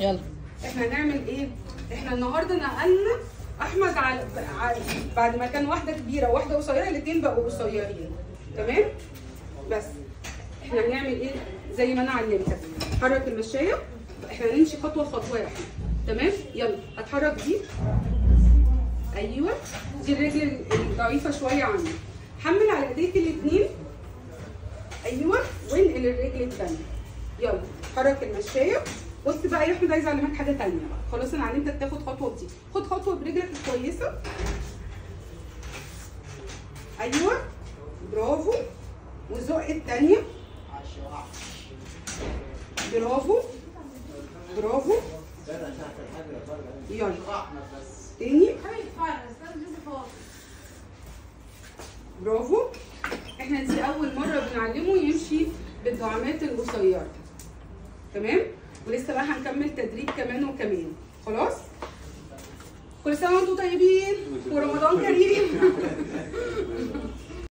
يلا احنا هنعمل ايه؟ احنا النهارده نقلنا احمد على على- بعد ما كان واحده كبيره وواحده قصيره الاثنين بقوا قصيرين تمام؟ بس احنا هنعمل ايه؟ زي ما انا علمتك حرك المشايه احنا هنمشي خطوه خطوه يا احمد تمام؟ يلا هتحرك دي ايوه دي الرجل الضعيفه شويه عنك حمل على ايديك الاثنين ايوه وانقل الرجل الثانيه يلا حرك المشايه بص بقى يا احمد عايز اعلمك حاجه تانية بقى خلاص انا علمتك تاخد خطوه بدي خد خطوه برجلك الكويسه ايوه برافو وزق التانية برافو برافو يلا تاني برافو احنا دي اول مره بنعلمه يمشي بالدعامات القصيره تمام ولسه بقى هنكمل تدريب كمان وكمان خلاص كل سنه وانتم طيبين ورمضان كريم